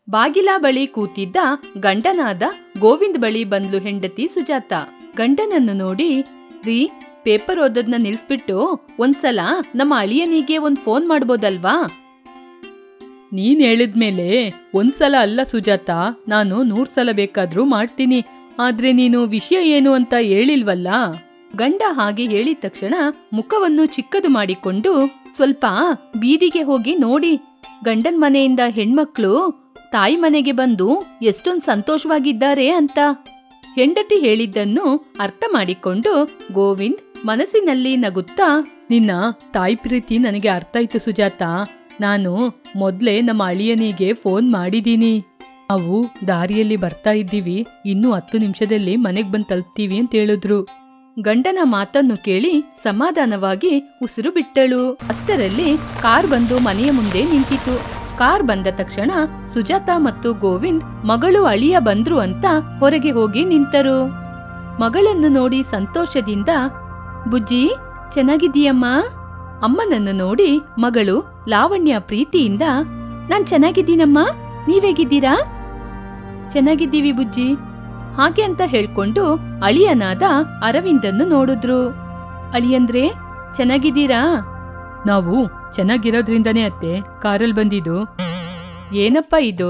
ಬಾಗಿಲ ಬಳಿ ಕೂತಿದ್ದ ಗಂಡನಾದ ಗೋವಿಂದ್ ಬಳಿ ಬಂದ್ಲು ಹೆಂಡತಿ ಸುಜಾತ ಗಂಡನನ್ನು ನೋಡಿ ರೀ ಪೇಪರ್ ಓದೋದ್ನ ನಿಲ್ಸ್ಬಿಟ್ಟು ಒಂದ್ಸಲ ನಮ್ಮ ಅಳಿಯನಿಗೆ ಒಂದ್ ಫೋನ್ ಮಾಡ್ಬೋದಲ್ವಾ ನೀನ್ ಹೇಳಿದ್ಮೇಲೆ ಒಂದ್ಸಲ ಅಲ್ಲ ಸುಜಾತ ನಾನು ನೂರ್ ಸಲ ಬೇಕಾದ್ರೂ ಮಾಡ್ತೀನಿ ಆದ್ರೆ ನೀನು ವಿಷಯ ಏನು ಅಂತ ಹೇಳಿಲ್ವಲ್ಲ ಗಂಡ ಹಾಗೆ ಹೇಳಿದ ತಕ್ಷಣ ಮುಖವನ್ನು ಚಿಕ್ಕದು ಮಾಡಿಕೊಂಡು ಸ್ವಲ್ಪ ಬೀದಿಗೆ ಹೋಗಿ ನೋಡಿ ಗಂಡನ್ ಮನೆಯಿಂದ ಹೆಣ್ಮಕ್ಳು ತಾಯಿ ಮನೆಗೆ ಬಂದು ಎಷ್ಟೊಂದ್ ಸಂತೋಷವಾಗಿದ್ದಾರೆ ಅಂತ ಹೆಂಡತಿ ಹೇಳಿದ್ದನ್ನು ಅರ್ಥ ಮಾಡಿಕೊಂಡು ಗೋವಿಂದ್ ಮನಸ್ಸಿನಲ್ಲಿ ನಗುತ್ತಾ ನಿನ್ನ ತಾಯಿ ಪ್ರೀತಿ ನನಗೆ ಅರ್ಥ ಆಯ್ತು ಸುಜಾತ ನಾನು ಮೊದ್ಲೇ ನಮ್ಮ ಅಳಿಯನಿಗೆ ಫೋನ್ ಮಾಡಿದೀನಿ ನಾವು ದಾರಿಯಲ್ಲಿ ಬರ್ತಾ ಇದ್ದೀವಿ ಇನ್ನು ಹತ್ತು ನಿಮಿಷದಲ್ಲಿ ಮನೆಗ್ ಬಂದ್ ತಲುಪ್ತೀವಿ ಅಂತ ಹೇಳಿದ್ರು ಗಂಡನ ಮಾತನ್ನು ಕೇಳಿ ಸಮಾಧಾನವಾಗಿ ಉಸಿರು ಬಿಟ್ಟಳು ಅಷ್ಟರಲ್ಲಿ ಕಾರ್ ಬಂದು ಮನೆಯ ಮುಂದೆ ನಿಂತಿತು ಕಾರ್ ಬಂದ ತಕ್ಷಣ ಸುಜಾತ ಮತ್ತು ಗೋವಿಂದ್ ಮಗಳು ಅಳಿಯ ಬಂದ್ರು ಅಂತ ಹೊರಗೆ ಹೋಗಿ ನಿಂತರು ಮಗಳನ್ನು ನೋಡಿ ಸಂತೋಷದಿಂದ ಬುಜ್ಜಿ ಚೆನ್ನಾಗಿದ್ದೀಯಮ್ಮ ಅಮ್ಮನನ್ನು ನೋಡಿ ಮಗಳು ಲಾವಣ್ಯ ಪ್ರೀತಿಯಿಂದ ನಾನ್ ಚೆನ್ನಾಗಿದ್ದೀನಮ್ಮ ನೀವೇಗಿದ್ದೀರಾ ಚೆನ್ನಾಗಿದ್ದೀವಿ ಬುಜ್ಜಿ ಹಾಗೆ ಅಂತ ಹೇಳ್ಕೊಂಡು ಅಳಿಯನಾದ ಅರವಿಂದನ್ನು ನೋಡಿದ್ರು ಅಳಿಯಂದ್ರೆ ಚೆನ್ನಾಗಿದ್ದೀರಾ ನಾವು ಚೆನ್ನಾಗಿರೋದ್ರಿಂದನೇ ಅತ್ತೆ ಕಾರಲ್ಲಿ ಬಂದಿದ್ದು ಏನಪ್ಪ ಇದು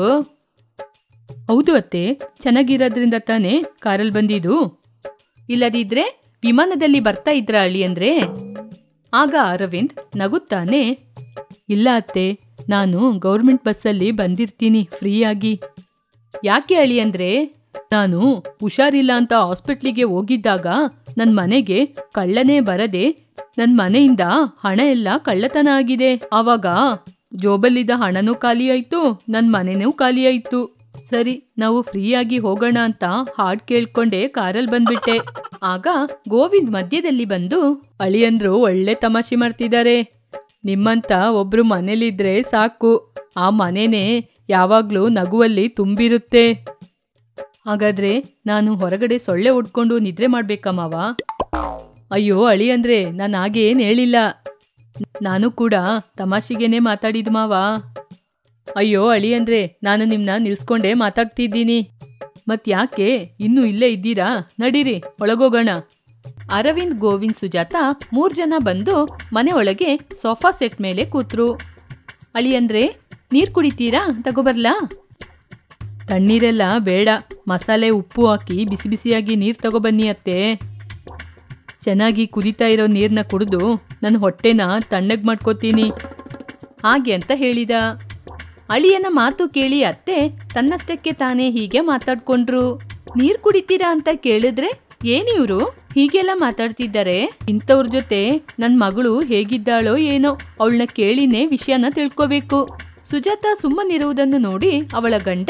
ಹೌದು ಅತ್ತೆ ಚೆನ್ನಾಗಿರೋದ್ರಿಂದ ತಾನೇ ಕಾರಲ್ಲಿ ಬಂದಿದ್ದು ಇಲ್ಲದಿದ್ರೆ ವಿಮಾನದಲ್ಲಿ ಬರ್ತಾ ಇದ್ರ ಅಳಿಯಂದ್ರೆ ಆಗ ಅರವಿಂದ್ ನಗುತ್ತಾನೆ ಇಲ್ಲ ಅತ್ತೆ ನಾನು ಗೌರ್ಮೆಂಟ್ ಬಸ್ಸಲ್ಲಿ ಬಂದಿರ್ತೀನಿ ಫ್ರೀಯಾಗಿ ಯಾಕೆ ಅಳಿಯಂದ್ರೆ ನಾನು ಹುಷಾರಿಲ್ಲ ಅಂತ ಹಾಸ್ಪಿಟ್ಲಿಗೆ ಹೋಗಿದ್ದಾಗ ನನ್ನ ಮನೆಗೆ ಕಳ್ಳನೇ ಬರದೆ ನನ್ನ ಮನೆಯಿಂದ ಹಣ ಎಲ್ಲ ಕಳ್ಳತನ ಆಗಿದೆ ಆವಾಗ ಜೋಬಲ್ಲಿದ್ದ ಹಣನೂ ಖಾಲಿ ಆಯ್ತು ನನ್ನ ಮನೆನೂ ಖಾಲಿ ಆಯ್ತು ಸರಿ ನಾವು ಫ್ರೀಯಾಗಿ ಹೋಗೋಣ ಅಂತ ಹಾಡ್ ಕೇಳ್ಕೊಂಡೆ ಕಾರಲ್ಲಿ ಬಂದ್ಬಿಟ್ಟೆ ಆಗ ಗೋವಿಂದ್ ಮಧ್ಯದಲ್ಲಿ ಬಂದು ಅಳಿಯಂದ್ರು ಒಳ್ಳೆ ತಮಾಷೆ ಮಾಡ್ತಿದ್ದಾರೆ ನಿಮ್ಮಂತ ಒಬ್ರು ಮನೇಲಿದ್ರೆ ಸಾಕು ಆ ಮನೆನೇ ಯಾವಾಗ್ಲೂ ನಗುವಲ್ಲಿ ತುಂಬಿರುತ್ತೆ ಹಾಗಾದ್ರೆ ನಾನು ಹೊರಗಡೆ ಸೊಳ್ಳೆ ಉಡ್ಕೊಂಡು ನಿದ್ರೆ ಮಾಡ್ಬೇಕಾ ಮಾವ ಅಯ್ಯೋ ಅಳಿ ಅಂದ್ರೆ ನಾನು ಹಾಗೆ ಏನ್ ಹೇಳಿಲ್ಲ ನಾನು ಕೂಡ ತಮಾಷೆಗೇನೆ ಮಾತಾಡಿದ್ ಮಾವ ಅಯ್ಯೋ ಅಳಿ ಅಂದ್ರೆ ನಾನು ನಿಮ್ನ ನಿಲ್ಸ್ಕೊಂಡೇ ಮಾತಾಡ್ತಿದ್ದೀನಿ ಮತ್ ಯಾಕೆ ಇನ್ನೂ ಇಲ್ಲೇ ಇದ್ದೀರಾ ನಡೀರಿ ಒಳಗೋಗೋಣ ಅರವಿಂದ್ ಗೋವಿಂದ್ ಸುಜಾತ ಮೂರ್ ಜನ ಬಂದು ಮನೆ ಒಳಗೆ ಸೋಫಾ ಸೆಟ್ ಮೇಲೆ ಕೂತ್ರು ಅಳಿಯಂದ್ರೆ ನೀರ್ ಕುಡಿತೀರಾ ತಗೋಬರ್ಲಾ ತಣ್ಣೀರೆಲ್ಲ ಬೇಡ ಮಸಾಲೆ ಉಪ್ಪು ಹಾಕಿ ಬಿಸಿ ಬಿಸಿಯಾಗಿ ನೀರು ತಗೊಬನ್ನಿ ಅತ್ತೆ ಚೆನ್ನಾಗಿ ಕುದಿತಾ ಇರೋ ನೀರನ್ನ ಕುಡಿದು ನನ್ನ ಹೊಟ್ಟೆನ ತಣ್ಣಗೆ ಮಾಡ್ಕೋತೀನಿ ಹಾಗೆ ಅಂತ ಹೇಳಿದ ಅಳಿಯನ ಮಾತು ಕೇಳಿ ಅತ್ತೆ ತನ್ನಷ್ಟಕ್ಕೆ ತಾನೇ ಹೀಗೆ ಮಾತಾಡ್ಕೊಂಡ್ರು ನೀರ್ ಕುಡಿತೀರಾ ಅಂತ ಕೇಳಿದ್ರೆ ಏನಿವ್ರು ಹೀಗೆಲ್ಲ ಮಾತಾಡ್ತಿದ್ದಾರೆ ಇಂಥವ್ರ ಜೊತೆ ನನ್ ಮಗಳು ಹೇಗಿದ್ದಾಳೋ ಏನೋ ಅವಳನ್ನ ಕೇಳಿನೇ ವಿಷಯನ ತಿಳ್ಕೋಬೇಕು ಸುಜಾತ ಸುಮ್ಮನಿರುವುದನ್ನು ನೋಡಿ ಅವಳ ಗಂಡ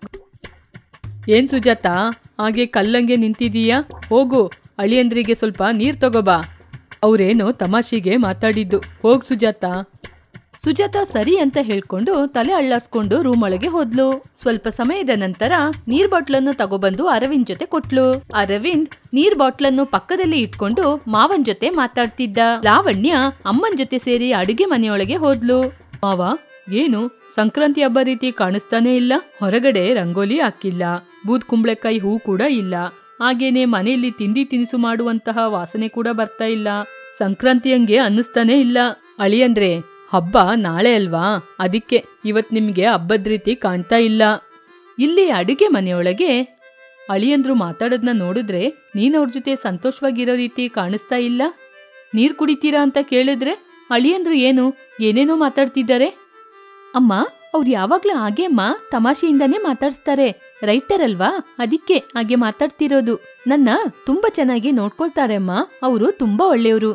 ಏನ್ ಸುಜಾತ ಹಾಗೆ ಕಲ್ಲಂಗೆ ನಿಂತಿದೀಯಾ ಹೋಗು ಅಳಿಯಂದ್ರಿಗೆ ಸ್ವಲ್ಪ ನೀರು ತಗೋಬಾ ಅವ್ರೇನೋ ತಮಾಷೆಗೆ ಮಾತಾಡಿದ್ದು ಹೋಗ್ ಸುಜಾತ ಸುಜಾತ ಸರಿ ಅಂತ ಹೇಳ್ಕೊಂಡು ತಲೆ ಅಳ್ಳಾಡ್ಸ್ಕೊಂಡು ರೂಮ್ ಒಳಗೆ ಹೋದ್ಲು ಸ್ವಲ್ಪ ಸಮಯದ ನಂತರ ನೀರ್ ಬಾಟ್ಲನ್ನು ತಗೊಬಂದು ಅರವಿಂದ್ ಜೊತೆ ಕೊಟ್ಲು ಅರವಿಂದ್ ನೀರ್ ಬಾಟ್ಲನ್ನು ಪಕ್ಕದಲ್ಲಿ ಇಟ್ಕೊಂಡು ಮಾವನ್ ಜೊತೆ ಮಾತಾಡ್ತಿದ್ದ ಲಾವಣ್ಯ ಅಮ್ಮನ್ ಜೊತೆ ಸೇರಿ ಅಡುಗೆ ಮನೆಯೊಳಗೆ ಹೋದ್ಲು ಮಾವ ಏನು ಸಂಕ್ರಾಂತಿ ಹಬ್ಬ ರೀತಿ ಕಾಣಿಸ್ತಾನೇ ಇಲ್ಲ ಹೊರಗಡೆ ರಂಗೋಲಿ ಹಾಕಿಲ್ಲ ಬೂದ್ ಕುಂಬಳಕಾಯಿ ಹೂ ಕೂಡ ಇಲ್ಲ ಹಾಗೇನೆ ಮನೆಯಲ್ಲಿ ತಿಂಡಿ ತಿನಿಸು ಮಾಡುವಂತಹ ವಾಸನೆ ಕೂಡ ಬರ್ತಾ ಇಲ್ಲ ಸಂಕ್ರಾಂತಿ ಹಂಗೆ ಅನ್ನಿಸ್ತಾನೇ ಇಲ್ಲ ಅಳಿಯಂದ್ರೆ ಹಬ್ಬ ನಾಳೆ ಅಲ್ವಾ ಅದಕ್ಕೆ ಇವತ್ ನಿಮ್ಗೆ ಹಬ್ಬದ ರೀತಿ ಕಾಣ್ತಾ ಇಲ್ಲ ಇಲ್ಲಿ ಅಡುಗೆ ಮನೆಯೊಳಗೆ ಅಳಿಯಂದ್ರು ಮಾತಾಡೋದ್ನ ನೋಡಿದ್ರೆ ನೀನ್ ಅವ್ರ ಜೊತೆ ಸಂತೋಷವಾಗಿರೋ ರೀತಿ ಕಾಣಿಸ್ತಾ ಇಲ್ಲ ನೀರ್ ಕುಡಿತೀರಾ ಅಂತ ಕೇಳಿದ್ರೆ ಅಳಿಯಂದ್ರು ಏನು ಏನೇನೋ ಮಾತಾಡ್ತಿದ್ದಾರೆ ಅಮ್ಮ ಅವ್ರು ಯಾವಾಗ್ಲೂ ಹಾಗೆ ಅಮ್ಮ ತಮಾಷೆಯಿಂದಾನೇ ಮಾತಾಡ್ಸ್ತಾರೆ ರೈಟರ್ ಅಲ್ವಾ ಅದಕ್ಕೆ ಹಾಗೆ ಮಾತಾಡ್ತಿರೋದು ನನ್ನ ತುಂಬಾ ಚೆನ್ನಾಗಿ ನೋಡ್ಕೊಳ್ತಾರೆ ಅಮ್ಮ ಅವರು ತುಂಬಾ ಒಳ್ಳೆಯವರು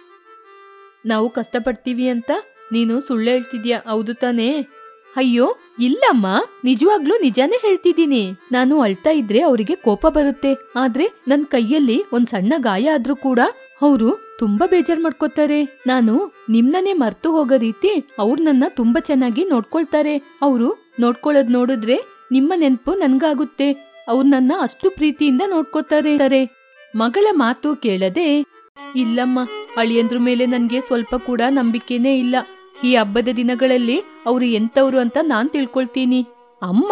ನಾವು ಕಷ್ಟಪಡ್ತೀವಿ ಅಂತ ನೀನು ಸುಳ್ಳು ಹೇಳ್ತಿದ್ಯಾ ಹೌದು ತಾನೇ ಅಯ್ಯೋ ಇಲ್ಲಮ್ಮ ನಿಜವಾಗ್ಲೂ ನಿಜಾನೇ ಹೇಳ್ತಿದ್ದೀನಿ ನಾನು ಅಳ್ತಾ ಇದ್ರೆ ಅವರಿಗೆ ಕೋಪ ಬರುತ್ತೆ ಆದ್ರೆ ನನ್ ಕೈಯಲ್ಲಿ ಒಂದ್ ಸಣ್ಣ ಗಾಯ ಆದ್ರೂ ಕೂಡ ಅವರು ತುಂಬಾ ಬೇಜಾರ್ ಮಾಡ್ಕೋತಾರೆ ನಾನು ನಿಮ್ನನೇ ಮರ್ತು ಹೋಗೋ ರೀತಿ ಅವ್ರು ನನ್ನ ತುಂಬಾ ಚೆನ್ನಾಗಿ ನೋಡ್ಕೊಳ್ತಾರೆ ಅವರು ನೋಡ್ಕೊಳ್ಳೋದ್ ನೋಡಿದ್ರೆ ನಿಮ್ಮ ನೆನ್ಪು ನನ್ಗಾಗುತ್ತೆ ಅವ್ರು ನನ್ನ ಅಷ್ಟು ಪ್ರೀತಿಯಿಂದ ನೋಡ್ಕೋತಾರೆ ಮಗಳ ಮಾತು ಕೇಳದೆ ಇಲ್ಲಮ್ಮ ಅಳಿಯಂದ್ರ ಮೇಲೆ ನನ್ಗೆ ಸ್ವಲ್ಪ ಕೂಡ ನಂಬಿಕೆನೇ ಇಲ್ಲ ಈ ಹಬ್ಬದ ದಿನಗಳಲ್ಲಿ ಅವ್ರು ಎಂತವ್ರು ಅಂತ ನಾನ್ ತಿಳ್ಕೊಳ್ತೀನಿ ಅಮ್ಮ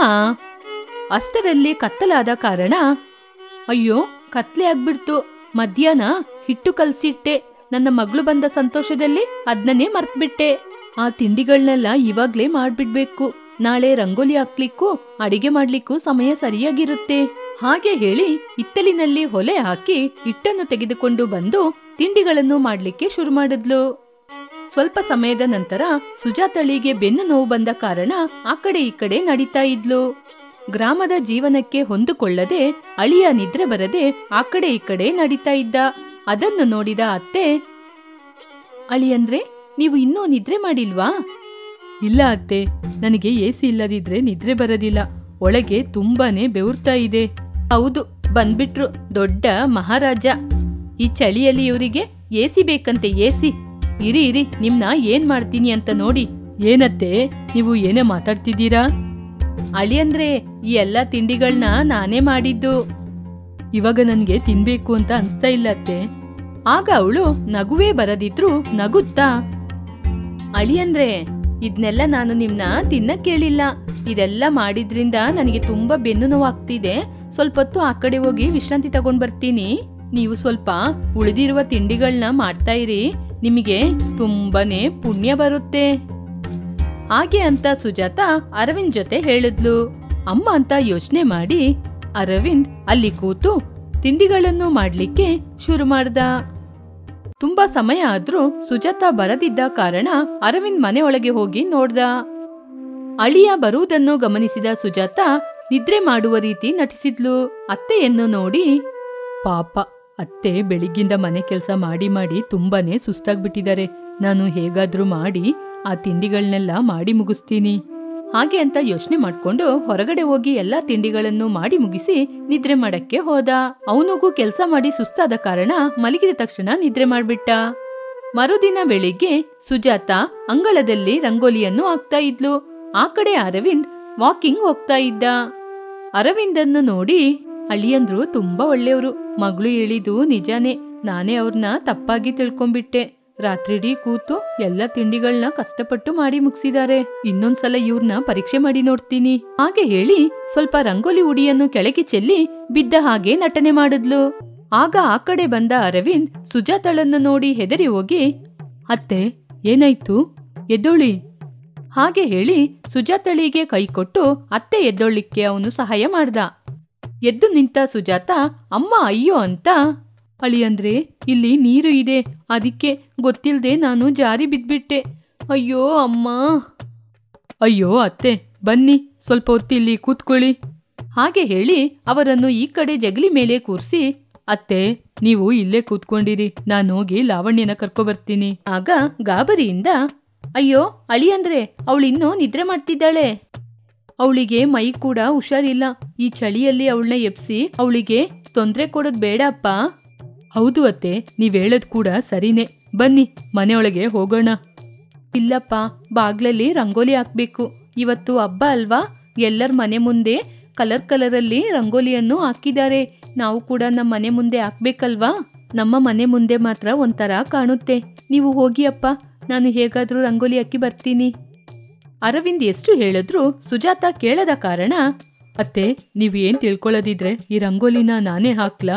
ಅಷ್ಟರಲ್ಲಿ ಕತ್ತಲಾದ ಕಾರಣ ಅಯ್ಯೋ ಕತ್ಲೆ ಆಗ್ಬಿಡ್ತು ಮಧ್ಯಾಹ್ನ ಹಿಟ್ಟು ಕಲ್ಸಿಟ್ಟೆ ನನ್ನ ಮಗಳು ಬಂದ ಸಂತೋಷದಲ್ಲಿ ಅದ್ನನ್ನೇ ಮರ್ತ್ಬಿಟ್ಟೆ ಆ ತಿಂಡಿಗಳನ್ನೆಲ್ಲ ಇವಾಗ್ಲೇ ಮಾಡ್ಬಿಡ್ಬೇಕು ನಾಳೆ ರಂಗೋಲಿ ಹಾಕ್ಲಿಕ್ಕೂ ಅಡಿಗೆ ಮಾಡ್ಲಿಕ್ಕೂ ಸಮಯ ಸರಿಯಾಗಿರುತ್ತೆ ಹಾಗೆ ಹೇಳಿ ಇತ್ತಲಿನಲ್ಲಿ ಹೊಲೆ ಹಾಕಿ ಹಿಟ್ಟನ್ನು ತೆಗೆದುಕೊಂಡು ಬಂದು ತಿಂಡಿಗಳನ್ನು ಮಾಡ್ಲಿಕ್ಕೆ ಶುರು ಮಾಡಿದ್ಲು ಸ್ವಲ್ಪ ಸಮಯದ ನಂತರ ಸುಜಾತಳಿಗೆ ಬೆನ್ನು ನೋವು ಬಂದ ಕಾರಣ ಆ ಕಡೆ ಈ ಕಡೆ ನಡೀತಾ ಇದ್ಲು ಗ್ರಾಮದ ಜೀವನಕ್ಕೆ ಹೊಂದಿಕೊಳ್ಳದೆ ಅಳಿಯ ನಿದ್ರೆ ಬರದೆ ಆ ಕಡೆ ಈ ಕಡೆ ನಡೀತಾ ಇದ್ದ ಅದನ್ನು ನೋಡಿದ ಅತ್ತೆ ಅಳಿಯಂದ್ರೆ ನೀವು ಇನ್ನೂ ನಿದ್ರೆ ಮಾಡಿಲ್ವಾ ಇಲ್ಲ ಅತ್ತೆ ನನಗೆ ಎ ಸಿ ಇಲ್ಲದಿದ್ರೆ ನಿದ್ರೆ ಬರೋದಿಲ್ಲ ಒಳಗೆ ತುಂಬಾನೇ ಬೆವರ್ತಾ ಇದೆ ಹೌದು ಬಂದ್ಬಿಟ್ರು ದೊಡ್ಡ ಮಹಾರಾಜ ಈ ಚಳಿಯಲ್ಲಿ ಇವರಿಗೆ ಎಸಿ ಬೇಕಂತೆ ಎಸಿ ಇರಿ ಇರಿ ನಿಮ್ನ ಏನ್ ಮಾಡ್ತೀನಿ ಅಂತ ನೋಡಿ ಏನತ್ತೆ ನೀವು ಏನೇ ಮಾತಾಡ್ತಿದ್ದೀರಾ ಅಳಿಯಂದ್ರೆ ಈ ಎಲ್ಲ ತಿಂಡಿಗಳನ್ನ ನಾನೇ ಮಾಡಿದ್ದು ಇವಾಗ ನನಗೆ ತಿನ್ಬೇಕು ಅಂತ ಅನ್ಸ್ತಾ ಇಲ್ಲ ಅತ್ತೆ ಆಗ ಅವಳು ನಗುವೇ ಬರದಿದ್ರು ನಗುತ್ತಾ ಅಳಿಯಂದ್ರೆ ಇದ್ನೆಲ್ಲ ನಾನು ನಿಮ್ನ ತಿನ್ನಕ್ ಕೇಳಿಲ್ಲ ಇದೆಲ್ಲ ಮಾಡಿದ್ರಿಂದ ನನಗೆ ತುಂಬಾ ಬೆನ್ನು ನೋವಾಗ್ತಿದೆ ಸ್ವಲ್ಪ ಹೊತ್ತು ಆ ಕಡೆ ಹೋಗಿ ವಿಶ್ರಾಂತಿ ತಗೊಂಡ್ ಬರ್ತೀನಿ ನೀವು ಸ್ವಲ್ಪ ಉಳಿದಿರುವ ತಿಂಡಿಗಳನ್ನ ಮಾಡ್ತಾ ಇರಿ ನಿಮಗೆ ತುಂಬಾನೇ ಪುಣ್ಯ ಬರುತ್ತೆ ಹಾಗೆ ಅಂತ ಸುಜಾತ ಅರವಿಂದ್ ಜೊತೆ ಹೇಳಿದ್ಲು ಅಮ್ಮ ಅಂತ ಯೋಚನೆ ಮಾಡಿ ಅರವಿಂದ್ ಅಲ್ಲಿ ಕೂತು ತಿಂಡಿಗಳನ್ನು ಮಾಡ್ಲಿಕ್ಕೆ ಶುರು ಮಾಡ್ದ ತುಂಬಾ ಸಮಯ ಆದ್ರೂ ಸುಜಾತ ಬರದಿದ್ದ ಕಾರಣ ಅರವಿಂದ್ ಮನೆ ಒಳಗೆ ಹೋಗಿ ನೋಡ್ದ ಅಳಿಯ ಬರುವುದನ್ನು ಗಮನಿಸಿದ ಸುಜಾತ ನಿದ್ರೆ ಮಾಡುವ ರೀತಿ ನಟಿಸಿದ್ಲು ಅತ್ತೆಯನ್ನು ನೋಡಿ ಪಾಪ ಅತ್ತೆ ಬೆಳಿಗ್ಗಿಂದ ಮನೆ ಕೆಲಸ ಮಾಡಿ ಮಾಡಿ ತುಂಬಾನೇ ಸುಸ್ತಾಗ್ಬಿಟ್ಟಿದ್ದಾರೆ ನಾನು ಹೇಗಾದ್ರೂ ಮಾಡಿ ಆ ತಿಂಡಿಗಳನ್ನೆಲ್ಲ ಮಾಡಿ ಮುಗಿಸ್ತೀನಿ ಹಾಗೆ ಅಂತ ಯೋಚನೆ ಮಾಡ್ಕೊಂಡು ಹೊರಗಡೆ ಹೋಗಿ ಎಲ್ಲಾ ತಿಂಡಿಗಳನ್ನು ಮಾಡಿ ಮುಗಿಸಿ ನಿದ್ರೆ ಮಾಡಕ್ಕೆ ಹೋದ ಅವನಿಗೂ ಕೆಲಸ ಮಾಡಿ ಸುಸ್ತಾದ ಕಾರಣ ಮಲಗಿದ ತಕ್ಷಣ ನಿದ್ರೆ ಮಾಡ್ಬಿಟ್ಟ ಮರುದಿನ ಬೆಳಿಗ್ಗೆ ಸುಜಾತ ಅಂಗಳದಲ್ಲಿ ರಂಗೋಲಿಯನ್ನು ಹಾಕ್ತಾ ಇದ್ಲು ಆ ಕಡೆ ಅರವಿಂದ್ ವಾಕಿಂಗ್ ಹೋಗ್ತಾ ಇದ್ದ ಅರವಿಂದನ್ನು ನೋಡಿ ಅಳಿಯಂದ್ರು ತುಂಬಾ ಒಳ್ಳೆಯವರು ಮಗಳು ಹೇಳಿದು ನಿಜಾನೇ ನಾನೇ ಅವ್ರನ್ನ ತಪ್ಪಾಗಿ ತಿಳ್ಕೊಂಡ್ಬಿಟ್ಟೆ ರಾತ್ರಿಡೀ ಕೂತು ಎಲ್ಲ ತಿಂಡಿಗಳನ್ನ ಕಷ್ಟಪಟ್ಟು ಮಾಡಿ ಮುಗಿಸಿದ್ದಾರೆ ಇನ್ನೊಂದ್ಸಲ ಇವ್ರನ್ನ ಪರೀಕ್ಷೆ ಮಾಡಿ ನೋಡ್ತೀನಿ ಹಾಗೆ ಹೇಳಿ ಸ್ವಲ್ಪ ರಂಗೋಲಿ ಉಡಿಯನ್ನು ಕೆಳಗೆ ಚೆಲ್ಲಿ ಬಿದ್ದ ಹಾಗೆ ನಟನೆ ಮಾಡಿದ್ಲು ಆಗ ಆ ಕಡೆ ಬಂದ ಅರವಿಂದ್ ಸುಜಾತಳನ್ನು ನೋಡಿ ಹೆದರಿ ಹೋಗಿ ಅತ್ತೆ ಏನಾಯ್ತು ಎದ್ದೋಳಿ ಹಾಗೆ ಹೇಳಿ ಸುಜಾತಳಿಗೆ ಕೈ ಕೊಟ್ಟು ಅತ್ತೆ ಎದ್ದೊಳ್ಳಿಕ್ಕೆ ಅವನು ಸಹಾಯ ಮಾಡ್ದ ಎದ್ದು ನಿಂತ ಸುಜಾತ ಅಮ್ಮ ಅಯ್ಯೋ ಅಂತ ಅಳಿಯಂದ್ರೆ ಇಲ್ಲಿ ನೀರು ಇದೆ ಅದಕ್ಕೆ ಗೊತ್ತಿಲ್ದೆ ನಾನು ಜಾರಿ ಬಿದ್ಬಿಟ್ಟೆ ಅಯ್ಯೋ ಅಮ್ಮ ಅಯ್ಯೋ ಅತ್ತೆ ಬನ್ನಿ ಸ್ವಲ್ಪ ಹೊತ್ತು ಇಲ್ಲಿ ಕೂತ್ಕೊಳ್ಳಿ ಹಾಗೆ ಹೇಳಿ ಅವರನ್ನು ಈ ಕಡೆ ಜಗಲಿ ಮೇಲೆ ಕೂರ್ಸಿ ಅತ್ತೆ ನೀವು ಇಲ್ಲೇ ಕೂತ್ಕೊಂಡಿರಿ ನಾನು ಹೋಗಿ ಲಾವಣ್ಯನ ಕರ್ಕೊ ಬರ್ತೀನಿ ಆಗ ಗಾಬರಿಯಿಂದ ಅಯ್ಯೋ ಅಳಿಯಂದ್ರೆ ಅವಳಿನ್ನೂ ನಿದ್ರೆ ಮಾಡ್ತಿದ್ದಾಳೆ ಅವಳಿಗೆ ಮೈ ಕೂಡ ಹುಷಾರಿಲ್ಲ ಈ ಚಳಿಯಲ್ಲಿ ಅವಳನ್ನ ಎಪ್ಸಿ ಅವಳಿಗೆ ತೊಂದರೆ ಕೊಡೋದ್ ಬೇಡ ಅಪ್ಪ ಹೌದು ಅತ್ತೆ ನೀವ್ ಹೇಳದ್ ಕೂಡ ಸರಿನೇ ಬನ್ನಿ ಮನೆಯೊಳಗೆ ಹೋಗೋಣ ಇಲ್ಲಪ್ಪ ಬಾಗ್ಲಲ್ಲಿ ರಂಗೋಲಿ ಹಾಕ್ಬೇಕು ಇವತ್ತು ಹಬ್ಬ ಅಲ್ವಾ ಎಲ್ಲರ ಮನೆ ಮುಂದೆ ಕಲರ್ ಕಲರಲ್ಲಿ ರಂಗೋಲಿಯನ್ನು ಹಾಕಿದ್ದಾರೆ ನಾವು ಕೂಡ ನಮ್ಮ ಮನೆ ಮುಂದೆ ಹಾಕ್ಬೇಕಲ್ವಾ ನಮ್ಮ ಮನೆ ಮುಂದೆ ಮಾತ್ರ ಒಂಥರ ಕಾಣುತ್ತೆ ನೀವು ಹೋಗಿ ಅಪ್ಪ ನಾನು ಹೇಗಾದ್ರೂ ರಂಗೋಲಿ ಹಾಕಿ ಬರ್ತೀನಿ ಅರವಿಂದ್ ಎಷ್ಟು ಹೇಳಿದ್ರು ಸುಜಾತ ಕೇಳದ ಕಾರಣ ಅತ್ತೆ ನೀವ್ ಏನ್ ತಿಳ್ಕೊಳ್ಳೋದಿದ್ರೆ ಈ ರಂಗೋಲಿನ ನಾನೇ ಹಾಕ್ಲಾ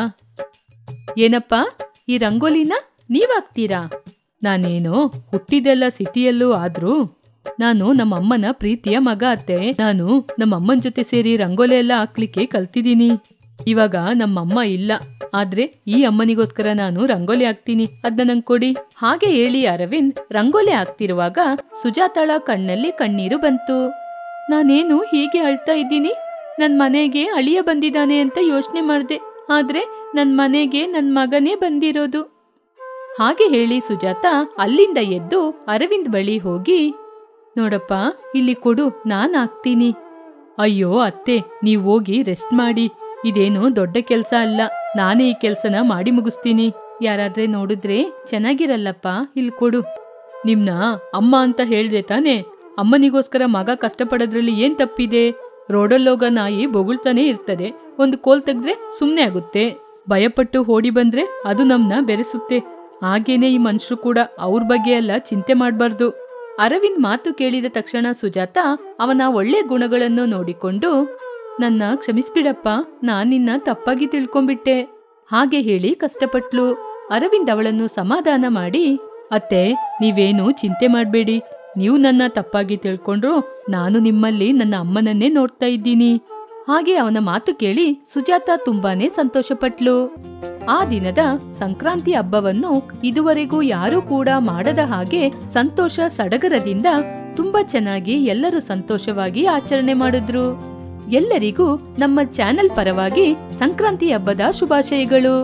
ಏನಪ್ಪ ಈ ರಂಗೋಲಿನ ನೀವ್ ಹಾಕ್ತೀರಾ ನಾನೇನೋ ಹುಟ್ಟಿದೆಲ್ಲ ಸಿಟಿಯಲ್ಲೂ ಆದ್ರೂ ನಾನು ನಮ್ಮ ಅಮ್ಮನ ಪ್ರೀತಿಯ ಮಗ ಅತ್ತೆ ನಾನು ನಮ್ಮ ಅಮ್ಮನ ಜೊತೆ ಸೇರಿ ರಂಗೋಲಿ ಎಲ್ಲ ಹಾಕ್ಲಿಕ್ಕೆ ಕಲ್ತಿದ್ದೀನಿ ಇವಾಗ ನಮ್ಮಮ್ಮ ಇಲ್ಲ ಆದ್ರೆ ಈ ಅಮ್ಮನಿಗೋಸ್ಕರ ನಾನು ರಂಗೋಲಿ ಹಾಕ್ತೀನಿ ಅದನ್ನ ನಂಗೆ ಕೊಡಿ ಹಾಗೆ ಹೇಳಿ ಅರವಿಂದ್ ರಂಗೋಲಿ ಹಾಕ್ತಿರುವಾಗ ಸುಜಾತಳ ಕಣ್ಣಲ್ಲಿ ಕಣ್ಣೀರು ಬಂತು ನಾನೇನು ಹೀಗೆ ಅಳ್ತಾ ಇದ್ದೀನಿ ನನ್ ಮನೆಗೆ ಅಳಿಯ ಬಂದಿದ್ದಾನೆ ಅಂತ ಯೋಚನೆ ಮಾಡ್ದೆ ಆದ್ರೆ ನನ್ ಮನೆಗೆ ನನ್ ಮಗನೇ ಬಂದಿರೋದು ಹಾಗೆ ಹೇಳಿ ಸುಜಾತ ಅಲ್ಲಿಂದ ಎದ್ದು ಅರವಿಂದ್ ಬಳಿ ಹೋಗಿ ನೋಡಪ್ಪ ಇಲ್ಲಿ ಕೊಡು ನಾನ್ ಹಾಕ್ತೀನಿ ಅಯ್ಯೋ ಅತ್ತೆ ನೀವ್ ಹೋಗಿ ರೆಸ್ಟ್ ಮಾಡಿ ಇದೇನು ದೊಡ್ಡ ಕೆಲ್ಸ ಅಲ್ಲ ನಾನೇ ಈ ಕೆಲ್ಸನ ಮಾಡಿ ಮುಗಿಸ್ತೀನಿ ಯಾರಾದ್ರೆ ನೋಡಿದ್ರೆ ಚೆನ್ನಾಗಿರಲ್ಲಪ್ಪ ಇಲ್ಲಿ ಕೊಡು ನಿಮ್ನ ಅಮ್ಮ ಅಂತ ಹೇಳ್ದೆ ತಾನೆ ಅಮ್ಮನಿಗೋಸ್ಕರ ಮಗ ಕಷ್ಟಪಡೋದ್ರಲ್ಲಿ ಏನ್ ತಪ್ಪಿದೆ ರೋಡಲ್ಲೋಗ ನಾಯಿ ಬೊಗಳ್ತಾನೆ ಇರ್ತದೆ ಒಂದು ಕೋಲ್ ತೆಗ್ದ್ರೆ ಸುಮ್ನೆ ಆಗುತ್ತೆ ಭಯಪಟ್ಟು ಓಡಿ ಬಂದ್ರೆ ಅದು ನಮ್ನ ಬೆರೆಸುತ್ತೆ ಹಾಗೇನೆ ಈ ಮನುಷ್ಯರು ಕೂಡ ಅವ್ರ ಬಗ್ಗೆ ಎಲ್ಲ ಚಿಂತೆ ಮಾಡಬಾರ್ದು ಅರವಿಂದ್ ಮಾತು ಕೇಳಿದ ತಕ್ಷಣ ಸುಜಾತ ಅವನ ಒಳ್ಳೆ ಗುಣಗಳನ್ನು ನೋಡಿಕೊಂಡು ನನ್ನ ಕ್ಷಮಿಸ್ಬಿಡಪ್ಪ ನಾನಿನ್ನ ತಪ್ಪಾಗಿ ತಿಳ್ಕೊಂಬಿಟ್ಟೆ ಹಾಗೆ ಹೇಳಿ ಕಷ್ಟಪಟ್ಲು ಅರವಿಂದ್ ಅವಳನ್ನು ಸಮಾಧಾನ ಮಾಡಿ ಅತ್ತೆ ನೀವೇನು ಚಿಂತೆ ಮಾಡಬೇಡಿ ನೀವು ನನ್ನ ತಪ್ಪಾಗಿ ತಿಳ್ಕೊಂಡ್ರು ನಾನು ನಿಮ್ಮಲ್ಲಿ ನನ್ನ ಅಮ್ಮನನ್ನೇ ನೋಡ್ತಾ ಇದ್ದೀನಿ ಹಾಗೆ ಅವನ ಮಾತು ಕೇಳಿ ಸುಜಾತ ತುಂಬಾನೇ ಸಂತೋಷಪಟ್ಲು ಆ ದಿನದ ಸಂಕ್ರಾಂತಿ ಹಬ್ಬವನ್ನು ಇದುವರೆಗೂ ಯಾರೂ ಕೂಡ ಮಾಡದ ಹಾಗೆ ಸಂತೋಷ ಸಡಗರದಿಂದ ತುಂಬಾ ಚೆನ್ನಾಗಿ ಎಲ್ಲರೂ ಸಂತೋಷವಾಗಿ ಆಚರಣೆ ಮಾಡಿದ್ರು ಎಲ್ಲರಿಗೂ ನಮ್ಮ ಚಾನೆಲ್ ಪರವಾಗಿ ಸಂಕ್ರಾಂತಿ ಹಬ್ಬದ ಶುಭಾಶಯಗಳು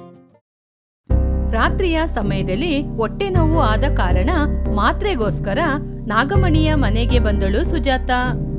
ರಾತ್ರಿಯ ಸಮಯದಲ್ಲಿ ಹೊಟ್ಟೆ ನೋವು ಆದ ಕಾರಣ ಮಾತ್ರೆಗೋಸ್ಕರ ನಾಗಮಣಿಯ ಮನೆಗೆ ಬಂದಳು ಸುಜಾತ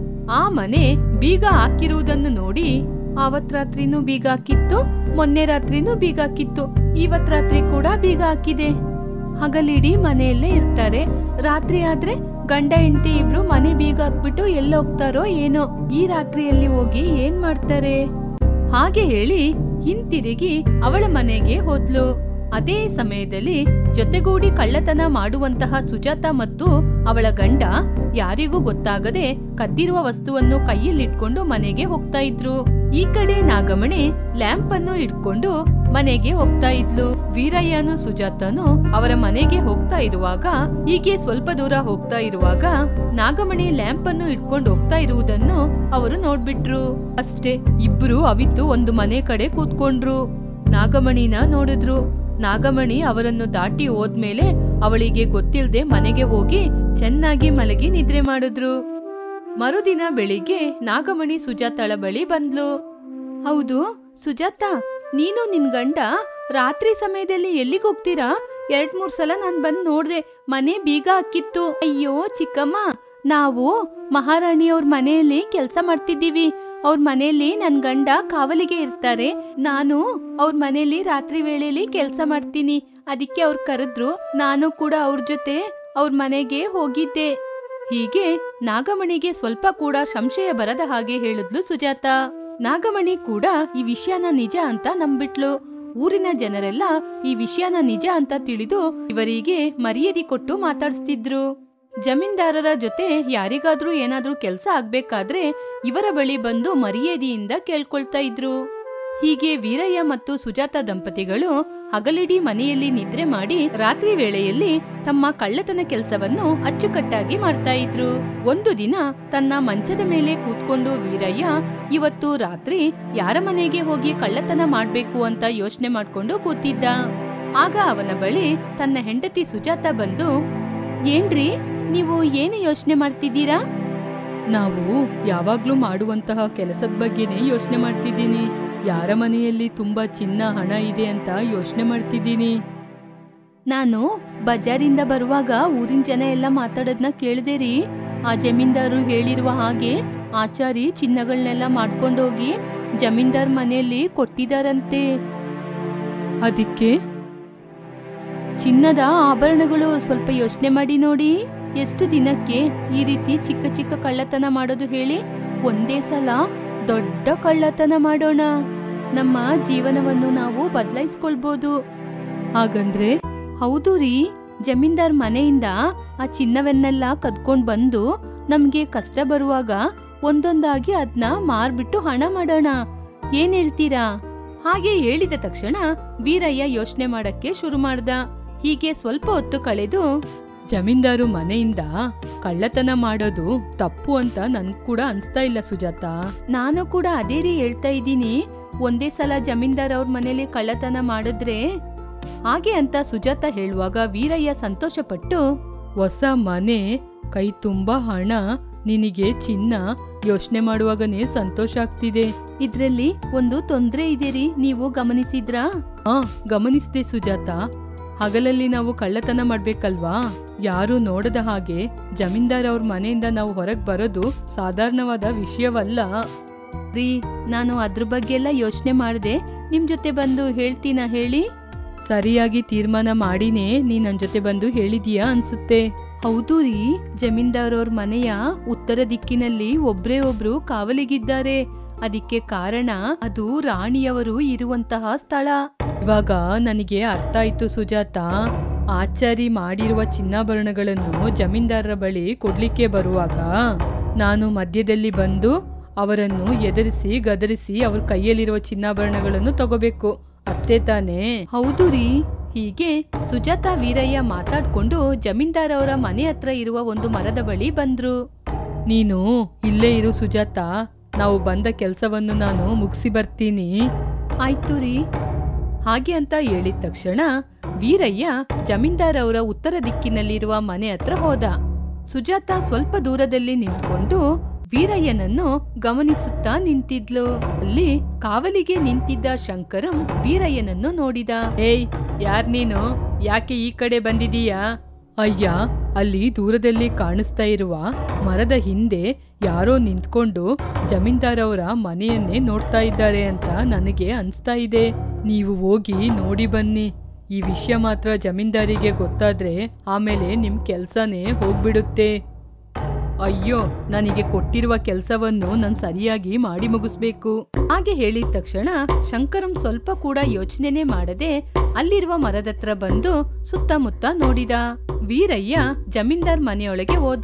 ಆ ಮನೆ ಬೀಗ ಹಾಕಿರುವುದನ್ನು ನೋಡಿ ಆವತ್ ರಾತ್ರಿನೂ ಬೀಗ ಹಾಕಿತ್ತು ಮೊನ್ನೆ ರಾತ್ರಿನೂ ಬೀಗ ಹಾಕಿತ್ತು ಇವತ್ ರಾತ್ರಿ ಕೂಡ ಬೀಗ ಹಾಕಿದೆ ಹಗಲಿಡೀ ಮನೆಯಲ್ಲೇ ಇರ್ತಾರೆ ರಾತ್ರಿ ಆದ್ರೆ ಗಂಡ ಹೆಂಡತಿ ಇಬ್ರು ಮನೆ ಬೀಗ ಹಾಕ್ಬಿಟ್ಟು ಎಲ್ಲ ಹೋಗ್ತಾರೋ ಏನೋ ಈ ರಾತ್ರಿಯಲ್ಲಿ ಹೋಗಿ ಏನ್ ಮಾಡ್ತಾರೆ ಹಾಗೆ ಹೇಳಿ ಹಿಂತಿರುಗಿ ಅವಳ ಮನೆಗೆ ಹೋದ್ಲು ಅದೇ ಸಮಯದಲ್ಲಿ ಜೊತೆಗೂಡಿ ಕಳ್ಳತನ ಮಾಡುವಂತಹ ಸುಜಾತ ಮತ್ತು ಅವಳ ಗಂಡ ಯಾರಿಗೂ ಗೊತ್ತಾಗದೆ ಕದ್ದಿರುವ ವಸ್ತುವನ್ನು ಕೈಯಲ್ಲಿಟ್ಕೊಂಡು ಮನೆಗೆ ಹೋಗ್ತಾ ಇದ್ರು ಈ ಕಡೆ ನಾಗಮಣಿ ಲ್ಯಾಂಪ್ ಅನ್ನು ಇಟ್ಕೊಂಡು ಮನೆಗೆ ಹೋಗ್ತಾ ಇದ್ಲು ವೀರಯ್ಯನು ಸುಜಾತನು ಅವರ ಮನೆಗೆ ಹೋಗ್ತಾ ಇರುವಾಗ ಹೀಗೆ ಸ್ವಲ್ಪ ದೂರ ಹೋಗ್ತಾ ಇರುವಾಗ ನಾಗಮಣಿ ಲ್ಯಾಂಪ್ ಅನ್ನು ಇಟ್ಕೊಂಡು ಹೋಗ್ತಾ ಇರುವುದನ್ನು ಅವರು ನೋಡ್ಬಿಟ್ರು ಅಷ್ಟೇ ಇಬ್ರು ಅವಿತು ಒಂದು ಮನೆ ಕಡೆ ಕೂತ್ಕೊಂಡ್ರು ನಾಗಮಣಿನ ನೋಡಿದ್ರು ನಾಗಮಣಿ ಅವರನ್ನು ದಾಟಿ ಹೋದ್ಮೇಲೆ ಅವಳಿಗೆ ಗೊತ್ತಿಲ್ಲದೆ ಮನೆಗೆ ಹೋಗಿ ಚೆನ್ನಾಗಿ ಮಲಗಿ ನಿದ್ರೆ ಮಾಡಿದ್ರು ಮರುದಿನ ಬೆಳಿಗ್ಗೆ ನಾಗಮಣಿ ಸುಜಾತಳ ಬಳಿ ಬಂದ್ಲು ಹೌದು ಸುಜಾತ ನೀನು ನಿನ್ ಗಂಡ ರಾತ್ರಿ ಸಮಯದಲ್ಲಿ ಎಲ್ಲಿಗೆ ಹೋಗ್ತೀರಾ ಎರಡ್ ಮೂರ್ ಸಲ ನಾನ್ ಬಂದ್ ನೋಡ್ದೆ ಮನೆ ಬೀಗ ಹಾಕಿತ್ತು ಅಯ್ಯೋ ಚಿಕ್ಕಮ್ಮ ನಾವು ಮಹಾರಾಣಿಯವ್ರ ಮನೆಯಲ್ಲಿ ಕೆಲಸ ಮಾಡ್ತಿದ್ದೀವಿ ಅವ್ರ ಮನೆಯಲ್ಲಿ ನನ್ ಗಂಡ ಕಾವಲಿಗೆ ಇರ್ತಾರೆ ನಾನು ಅವ್ರ ಮನೆಯಲ್ಲಿ ರಾತ್ರಿ ವೇಳೆಯಲ್ಲಿ ಕೆಲಸ ಮಾಡ್ತೀನಿ ಅದಕ್ಕೆ ಅವ್ರು ಕರೆದ್ರು ನಾನು ಕೂಡ ಅವ್ರ ಜೊತೆ ಅವ್ರ ಮನೆಗೆ ಹೋಗಿದ್ದೆ ಹೀಗೆ ನಾಗಮಣಿಗೆ ಸ್ವಲ್ಪ ಕೂಡ ಸಂಶಯ ಬರದ ಹಾಗೆ ಹೇಳಿದ್ಲು ಸುಜಾತ ನಾಗಮಣಿ ಕೂಡ ಈ ವಿಷಯನ ನಿಜ ಅಂತ ನಂಬಿಟ್ಲು ಊರಿನ ಜನರೆಲ್ಲ ಈ ವಿಷಯನ ನಿಜ ಅಂತ ತಿಳಿದು ಇವರಿಗೆ ಮರ್ಯಾದೆ ಕೊಟ್ಟು ಮಾತಾಡಿಸ್ತಿದ್ರು ಜಮೀನ್ದಾರರ ಜೊತೆ ಯಾರಿಗಾದ್ರೂ ಏನಾದ್ರೂ ಕೆಲಸ ಆಗ್ಬೇಕಾದ್ರೆ ಇವರ ಬಳಿ ಬಂದು ಮರ್ಯಾದೆಯಿಂದ ಕೇಳ್ಕೊಳ್ತಾ ಇದ್ರು ಹೀಗೆ ವೀರಯ್ಯ ಮತ್ತು ಸುಜಾತ ದಂಪತಿಗಳು ಹಗಲಿಡೀ ಮನೆಯಲ್ಲಿ ನಿದ್ರೆ ಮಾಡಿ ರಾತ್ರಿ ವೇಳೆಯಲ್ಲಿ ತಮ್ಮ ಕಳ್ಳತನ ಕೆಲಸವನ್ನು ಅಚ್ಚುಕಟ್ಟಾಗಿ ಮಾಡ್ತಾ ಇದ್ರು ಒಂದು ದಿನ ತನ್ನ ಮಂಚದ ಮೇಲೆ ಕೂತ್ಕೊಂಡು ವೀರಯ್ಯ ಇವತ್ತು ರಾತ್ರಿ ಯಾರ ಮನೆಗೆ ಹೋಗಿ ಕಳ್ಳತನ ಮಾಡ್ಬೇಕು ಅಂತ ಯೋಚನೆ ಮಾಡ್ಕೊಂಡು ಕೂತಿದ್ದ ಆಗ ಅವನ ಬಳಿ ತನ್ನ ಹೆಂಡತಿ ಸುಜಾತ ಬಂದು ಏನ್ರಿ ನೀವು ಏನು ಯೋಚನೆ ಮಾಡ್ತಿದ್ದೀರಾ ನಾವು ಯಾವಾಗ್ಲೂ ಮಾಡುವಂತಹ ಕೆಲಸದ ಬಗ್ಗೆನೇ ಯೋಚನೆ ಮಾಡ್ತಿದ್ದೀನಿ ಯಾರ ಮನೆಯಲ್ಲಿ ತುಂಬಾ ಚಿನ್ನ ಹಣ ಇದೆ ಅಂತ ಯೋಚನೆ ಮಾಡ್ತಿದ್ದೀನಿ ನಾನು ಬಜಾರಿಂದ ಬರುವಾಗ ಊರಿನ ಜನ ಎಲ್ಲ ಮಾತಾಡೋದ್ನ ಕೇಳಿದೆ ರೀ ಆ ಜಮೀನ್ದಾರು ಹೇಳಿರುವ ಹಾಗೆ ಆಚಾರಿ ಚಿನ್ನಗಳನ್ನೆಲ್ಲ ಮಾಡ್ಕೊಂಡೋಗಿ ಜಮೀನ್ದಾರ್ ಮನೆಯಲ್ಲಿ ಕೊಟ್ಟಿದಾರಂತೆ ಅದಕ್ಕೆ ಚಿನ್ನದ ಆಭರಣಗಳು ಸ್ವಲ್ಪ ಯೋಚನೆ ಮಾಡಿ ನೋಡಿ ಎಷ್ಟು ದಿನಕ್ಕೆ ಈ ರೀತಿ ಚಿಕ್ಕ ಚಿಕ್ಕ ಕಳ್ಳತನ ಮಾಡೋದು ಹೇಳಿ ಒಂದೇ ಸಲ ದೊಡ್ಡ ಕಳ್ಳತನ ಮಾಡೋಣ ನಮ್ಮ ಜೀವನವನ್ನು ನಾವು ಬದಲಾಯಿಸ್ಕೊಳ್ಬೋದು ಹಾಗಂದ್ರೆ ಹೌದು ರೀ ಜಮೀನ್ದಾರ್ ಮನೆಯಿಂದ ಆ ಚಿನ್ನವನ್ನೆಲ್ಲ ಕದ್ಕೊಂಡ್ ಬಂದು ನಮ್ಗೆ ಕಷ್ಟ ಬರುವಾಗ ಒಂದೊಂದಾಗಿ ಅದನ್ನ ಮಾರ್ಬಿಟ್ಟು ಹಣ ಮಾಡೋಣ ಏನ್ ಹೇಳ್ತೀರಾ ಹಾಗೆ ಹೇಳಿದ ತಕ್ಷಣ ವೀರಯ್ಯ ಯೋಚನೆ ಮಾಡಕ್ಕೆ ಶುರು ಮಾಡ್ದ ಹೀಗೆ ಸ್ವಲ್ಪ ಹೊತ್ತು ಕಳೆದು ಜಮೀನ್ದಾರು ಮನೆಯಿಂದ ಕಳ್ಳತನ ಮಾಡೋದು ತಪ್ಪು ಅಂತ ನನ್ ಕೂಡ ಅನ್ಸ್ತಾ ಇಲ್ಲ ಸುಜಾತ ನಾನು ಕೂಡ ಅದೇ ರೀ ಹೇಳ್ತಾ ಇದ್ದೀನಿ ಒಂದೇ ಸಲ ಜಮೀನ್ದಾರ್ ಅವ್ರ ಮನೇಲಿ ಕಳ್ಳತನ ಮಾಡಿದ್ರೆ ಹಾಗೆ ಅಂತ ಸುಜಾತ ಹೇಳುವಾಗ ವೀರಯ್ಯ ಸಂತೋಷಪಟ್ಟು ಹೊಸ ಮನೆ ಕೈ ತುಂಬಾ ಹಣ ನಿನಗೆ ಚಿನ್ನ ಯೋಚನೆ ಮಾಡುವಾಗನೇ ಸಂತೋಷ ಆಗ್ತಿದೆ ಇದ್ರಲ್ಲಿ ಒಂದು ತೊಂದ್ರೆ ಇದೆ ರೀ ನೀವು ಗಮನಿಸಿದ್ರಾ ಆ ಗಮನಿಸ್ದೆ ಸುಜಾತ ಹಗಲಲ್ಲಿ ನಾವು ಕಳ್ಳತನ ಮಾಡ್ಬೇಕಲ್ವಾ ಯಾರು ನೋಡದ ಹಾಗೆ ಜಮೀನ್ದಾರ್ ಅವ್ರ ಮನೆಯಿಂದ ನಾವು ಹೊರಗ್ ಬರೋದು ಸಾಧಾರಣವಾದ ವಿಷಯವಲ್ಲ ರೀ ನಾನು ಅದ್ರ ಬಗ್ಗೆ ಎಲ್ಲ ಯೋಚನೆ ಮಾಡ್ದೆ ನಿಮ್ ಜೊತೆ ಬಂದು ಹೇಳ್ತೀನ ಹೇಳಿ ಸರಿಯಾಗಿ ತೀರ್ಮಾನ ಮಾಡಿನೇ ನೀ ನನ್ ಜೊತೆ ಬಂದು ಹೇಳಿದೀಯಾ ಅನ್ಸುತ್ತೆ ಹೌದು ರೀ ಜಮೀನ್ದಾರ್ ಅವ್ರ ಮನೆಯ ಉತ್ತರ ದಿಕ್ಕಿನಲ್ಲಿ ಒಬ್ರೇ ಒಬ್ರು ಕಾವಲಿಗಿದ್ದಾರೆ ಅದಕ್ಕೆ ಕಾರಣ ಅದು ರಾಣಿಯವರು ಇರುವಂತಹ ಸ್ಥಳ ಇವಾಗ ನನಗೆ ಅರ್ಥ ಆಯ್ತು ಸುಜಾತ ಆಚಾರಿ ಮಾಡಿರುವ ಚಿನ್ನಾಭರಣಗಳನ್ನು ಜಮೀನ್ದಾರರ ಬಳಿ ಕೊಡ್ಲಿಕ್ಕೆ ಬರುವಾಗ ನಾನು ಮಧ್ಯದಲ್ಲಿ ಬಂದು ಅವರನ್ನು ಎದುರಿಸಿ ಗದರಿಸಿ ಅವ್ರ ಕೈಯಲ್ಲಿರುವ ಚಿನ್ನಾಭರಣಗಳನ್ನು ತಗೋಬೇಕು ಅಷ್ಟೇ ತಾನೇ ಹೌದು ರೀ ಹೀಗೆ ಸುಜಾತ ವೀರಯ್ಯ ಮಾತಾಡ್ಕೊಂಡು ಜಮೀನ್ದಾರ್ ಅವರ ಮನೆ ಹತ್ರ ಇರುವ ಒಂದು ಮರದ ಬಳಿ ಬಂದ್ರು ನೀನು ಇಲ್ಲೇ ಇರು ಸುಜಾತ ನಾವು ಬಂದ ಕೆಲಸವನ್ನು ನಾನು ಮುಗಿಸಿ ಬರ್ತೀನಿ ಆಯ್ತು ರೀ ಹಾಗೆ ಅಂತ ಹೇಳಿದ ತಕ್ಷಣ ವೀರಯ್ಯ ಜಮೀನ್ದಾರ್ ಅವರ ಉತ್ತರ ದಿಕ್ಕಿನಲ್ಲಿರುವ ಮನೆ ಹತ್ರ ಹೋದ ಸುಜಾತ ಸ್ವಲ್ಪ ದೂರದಲ್ಲಿ ನಿಂತ್ಕೊಂಡು ವೀರಯ್ಯನನ್ನು ಗಮನಿಸುತ್ತಾ ನಿಂತಿದ್ಲು ಅಲ್ಲಿ ಕಾವಲಿಗೆ ನಿಂತಿದ್ದ ಶಂಕರಂ ವೀರಯ್ಯನನ್ನು ನೋಡಿದ ಏಯ್ ಯಾರ್ ನೀನು ಯಾಕೆ ಈ ಕಡೆ ಬಂದಿದೀಯಾ ಅಯ್ಯ ಅಲ್ಲಿ ದೂರದಲ್ಲಿ ಕಾಣಿಸ್ತಾ ಇರುವ ಮರದ ಹಿಂದೆ ಯಾರೋ ನಿಂತ್ಕೊಂಡು ಜಮೀನ್ದಾರ್ ಅವರ ಮನೆಯನ್ನೇ ನೋಡ್ತಾ ಇದ್ದಾರೆ ಅಂತ ನನಗೆ ಅನ್ಸ್ತಾ ಇದೆ ನೀವು ಹೋಗಿ ನೋಡಿ ಬನ್ನಿ ಈ ವಿಷಯ ಮಾತ್ರ ಜಮೀನ್ದಾರಿಗೆ ಗೊತ್ತಾದ್ರೆ ಆಮೇಲೆ ನಿಮ್ ಕೆಲ್ಸನೇ ಹೋಗ್ಬಿಡುತ್ತೆ ಅಯ್ಯೋ ನನಗೆ ಕೊಟ್ಟಿರುವ ಕೆಲಸವನ್ನು ನಾನು ಸರಿಯಾಗಿ ಮಾಡಿ ಮುಗಿಸ್ಬೇಕು ಹಾಗೆ ಹೇಳಿದ ತಕ್ಷಣ ಶಂಕರಂ ಸ್ವಲ್ಪ ಕೂಡ ಯೋಚನೆನೇ ಮಾಡದೆ ಅಲ್ಲಿರುವ ಮರದತ್ರ ಬಂದು ಸುತ್ತಮುತ್ತ ನೋಡಿದ ವೀರಯ್ಯ ಜಮೀನ್ದಾರ್ ಮನೆಯೊಳಗೆ ಹೋದ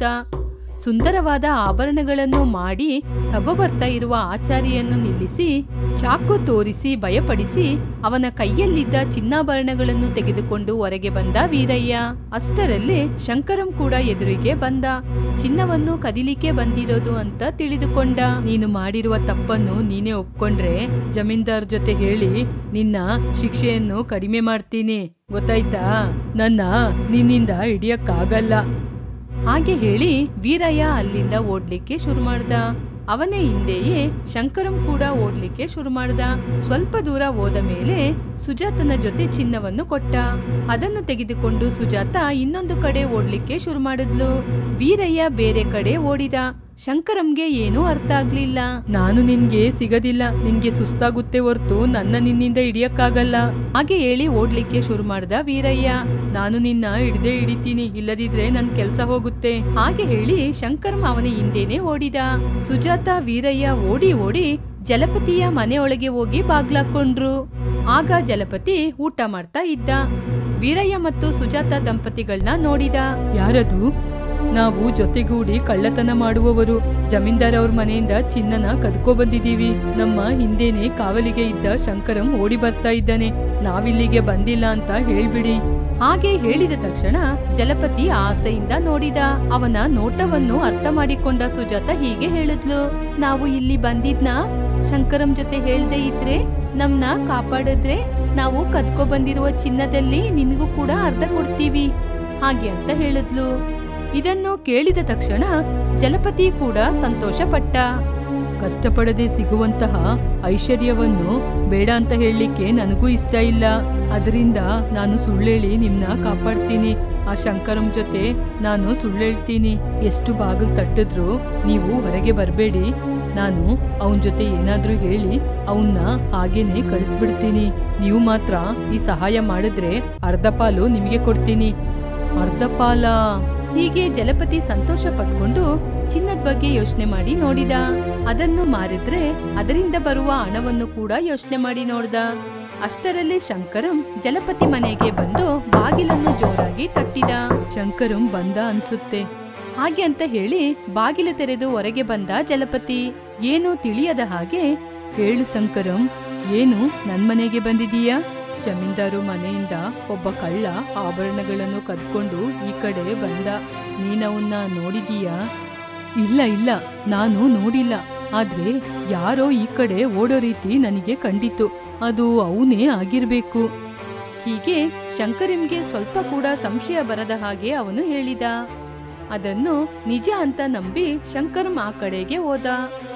ಸುಂದರವಾದ ಆಭರಣಗಳನ್ನು ಮಾಡಿ ತಗೋಬರ್ತಾ ಇರುವ ಆಚಾರಿಯನ್ನು ನಿಲ್ಲಿಸಿ ಚಾಕು ತೋರಿಸಿ ಭಯಪಡಿಸಿ ಅವನ ಕೈಯಲ್ಲಿದ್ದ ಚಿನ್ನಾಭರಣಗಳನ್ನು ತೆಗೆದುಕೊಂಡು ಹೊರಗೆ ಬಂದ ವೀರಯ್ಯ ಅಷ್ಟರಲ್ಲಿ ಶಂಕರಂ ಕೂಡ ಎದುರಿಗೆ ಬಂದ ಚಿನ್ನವನ್ನು ಕದಿಲಿಕ್ಕೆ ಬಂದಿರೋದು ಅಂತ ತಿಳಿದುಕೊಂಡ ನೀನು ಮಾಡಿರುವ ತಪ್ಪನ್ನು ನೀನೇ ಒಪ್ಕೊಂಡ್ರೆ ಜಮೀನ್ದಾರ್ ಜೊತೆ ಹೇಳಿ ನಿನ್ನ ಶಿಕ್ಷೆಯನ್ನು ಕಡಿಮೆ ಮಾಡ್ತೀನಿ ಗೊತ್ತಾಯ್ತಾ ನನ್ನ ನಿನ್ನಿಂದ ಹಿಡಿಯಕ್ಕಾಗಲ್ಲ ಹಾಗೆ ಹೇಳಿ ವೀರಯ್ಯ ಅಲ್ಲಿಂದ ಓಡ್ಲಿಕ್ಕೆ ಶುರು ಮಾಡ್ದ ಅವನೇ ಹಿಂದೆಯೇ ಶಂಕರಂ ಕೂಡ ಓಡ್ಲಿಕ್ಕೆ ಶುರು ಮಾಡ್ದ ಸ್ವಲ್ಪ ದೂರ ಹೋದ ಮೇಲೆ ಸುಜಾತನ ಜೊತೆ ಚಿನ್ನವನ್ನು ಕೊಟ್ಟ ಅದನ್ನು ತೆಗೆದುಕೊಂಡು ಸುಜಾತ ಇನ್ನೊಂದು ಕಡೆ ಓಡ್ಲಿಕ್ಕೆ ಶುರು ಮಾಡಿದ್ಲು ವೀರಯ್ಯ ಬೇರೆ ಕಡೆ ಓಡಿದ ಶಂಕರಂಗೆ ಏನೂ ಅರ್ಥ ಆಗ್ಲಿಲ್ಲ ನಾನು ನಿನ್ಗೆ ಸಿಗದಿಲ್ಲ ನಿನ್ಗೆ ಸುಸ್ತಾಗುತ್ತೆ ಹೊರ್ತು ನನ್ನ ನಿನ್ನಿಂದ ಹಿಡಿಯಕ್ಕಾಗಲ್ಲ ಹಾಗೆ ಹೇಳಿ ಓಡ್ಲಿಕ್ಕೆ ಶುರು ಮಾಡ್ದ ವೀರಯ್ಯ ನಾನು ನಿನ್ನ ಹಿಡ್ದೇ ಹಿಡಿತೀನಿ ಇಲ್ಲದಿದ್ರೆ ನನ್ ಕೆಲ್ಸ ಹೋಗುತ್ತೆ ಹಾಗೆ ಹೇಳಿ ಶಂಕರಂ ಅವನ ಹಿಂದೆನೆ ಓಡಿದ ಸುಜಾತ ವೀರಯ್ಯ ಓಡಿ ಓಡಿ ಜಲಪತಿಯ ಮನೆಯೊಳಗೆ ಹೋಗಿ ಬಾಗ್ಲಾಕೊಂಡ್ರು ಆಗ ಜಲಪತಿ ಊಟ ಮಾಡ್ತಾ ಇದ್ದ ವೀರಯ್ಯ ಮತ್ತು ಸುಜಾತ ದಂಪತಿಗಳನ್ನ ನೋಡಿದ ಯಾರದು ನಾವು ಜೊತೆಗೂಡಿ ಕಳ್ಳತನ ಮಾಡುವವರು ಜಮೀನ್ದಾರ್ ಅವ್ರ ಮನೆಯಿಂದ ಚಿನ್ನನ ಕದ್ಕೊ ಬಂದಿದೀವಿ ನಮ್ಮ ಹಿಂದೆನೆ ಕಾವಲಿಗೆ ಇದ್ದ ಶಂಕರಂ ಓಡಿ ಬರ್ತಾ ಇದ್ದಾನೆ ನಾವಿಲ್ಲಿಗೆ ಬಂದಿಲ್ಲ ಅಂತ ಹೇಳ್ಬಿಡಿ ಹಾಗೆ ಹೇಳಿದ ತಕ್ಷಣ ಜಲಪತಿ ಆಸೆಯಿಂದ ನೋಡಿದ ಅವನ ನೋಟವನ್ನು ಅರ್ಥ ಮಾಡಿಕೊಂಡ ಸುಜಾತ ಹೀಗೆ ಹೇಳಿದ್ಲು ನಾವು ಇಲ್ಲಿ ಬಂದಿದ್ನ ಶಂಕರಂ ಜೊತೆ ಹೇಳ್ದೆ ಇದ್ರೆ ನಮ್ನ ಕಾಪಾಡಿದ್ರೆ ನಾವು ಕದ್ಕೊ ಬಂದಿರುವ ಚಿನ್ನದಲ್ಲಿ ನಿನಗೂ ಕೂಡ ಅರ್ಧ ಕೊಡ್ತೀವಿ ಹಾಗೆ ಅಂತ ಹೇಳಿದ್ಲು ಇದನ್ನು ಕೇಳಿದ ತಕ್ಷಣ ಜಲಪತಿ ಕೂಡ ಸಂತೋಷ ಪಟ್ಟ ಕಷ್ಟಪಡದೆ ಸಿಗುವಂತಹ ಐಶ್ವರ್ಯವನ್ನು ಬೇಡ ಅಂತ ಹೇಳಲಿಕ್ಕೆ ನನಗೂ ಇಷ್ಟ ಇಲ್ಲ ಅದರಿಂದ ನಾನು ಸುಳ್ಳೇಳಿ ನಿಮ್ನ ಕಾಪಾಡ್ತೀನಿ ಆ ಶಂಕರಂ ಜೊತೆ ನಾನು ಸುಳ್ಳೇಳ್ತೀನಿ ಎಷ್ಟು ಬಾಗಿಲು ತಟ್ಟಿದ್ರು ನೀವು ಹೊರಗೆ ಬರಬೇಡಿ ನಾನು ಅವನ ಜೊತೆ ಏನಾದ್ರೂ ಹೇಳಿ ಅವನ್ನ ಹಾಗೇನೆ ಕಳಿಸ್ಬಿಡ್ತೀನಿ ನೀವು ಮಾತ್ರ ಈ ಸಹಾಯ ಮಾಡಿದ್ರೆ ಅರ್ಧ ಪಾಲು ನಿಮಗೆ ಕೊಡ್ತೀನಿ ಅರ್ಧ ಪಾಲ ಹೀಗೆ ಜಲಪತಿ ಸಂತೋಷ ಪಟ್ಕೊಂಡು ಚಿನ್ನದ ಬಗ್ಗೆ ಯೋಚನೆ ಮಾಡಿ ನೋಡಿದ ಅದನ್ನು ಮಾರಿದ್ರೆ ಅದರಿಂದ ಬರುವ ಹಣವನ್ನು ಕೂಡ ಯೋಚನೆ ಮಾಡಿ ನೋಡ್ದ ಅಷ್ಟರಲ್ಲಿ ಶಂಕರಂ ಜಲಪತಿ ಮನೆಗೆ ಬಂದು ಬಾಗಿಲನ್ನು ಜೋರಾಗಿ ತಟ್ಟಿದ ಶಂಕರಂ ಬಂದ ಅನ್ಸುತ್ತೆ ಹಾಗೆ ಅಂತ ಹೇಳಿ ಬಾಗಿಲು ತೆರೆದು ಹೊರಗೆ ಬಂದ ಜಲಪತಿ ಏನೂ ತಿಳಿಯದ ಹಾಗೆ ಹೇಳು ಶಂಕರಂ ಏನು ನನ್ ಮನೆಗೆ ಬಂದಿದೀಯಾ ಜಮೀನ್ದಾರು ಮನೆಯಿಂದ ಒಬ್ಬ ಕಳ್ಳ ಆಭರಣಗಳನ್ನು ಕದ್ಕೊಂಡು ಈ ಕಡೆ ಬಂದ ನೀನವನ್ನ ನೋಡಿದೀಯಾ ಇಲ್ಲ ಇಲ್ಲ ನಾನು ನೋಡಿಲ್ಲ ಆದ್ರೆ ಯಾರೋ ಈ ಕಡೆ ಓಡೋ ರೀತಿ ನನಗೆ ಕಂಡಿತು ಅದು ಅವನೇ ಆಗಿರ್ಬೇಕು ಹೀಗೆ ಶಂಕರಂಗೆ ಸ್ವಲ್ಪ ಕೂಡ ಸಂಶಯ ಬರದ ಹಾಗೆ ಅವನು ಹೇಳಿದ ಅದನ್ನು ನಿಜ ಅಂತ ನಂಬಿ ಶಂಕರಂ ಆ ಕಡೆಗೆ ಹೋದ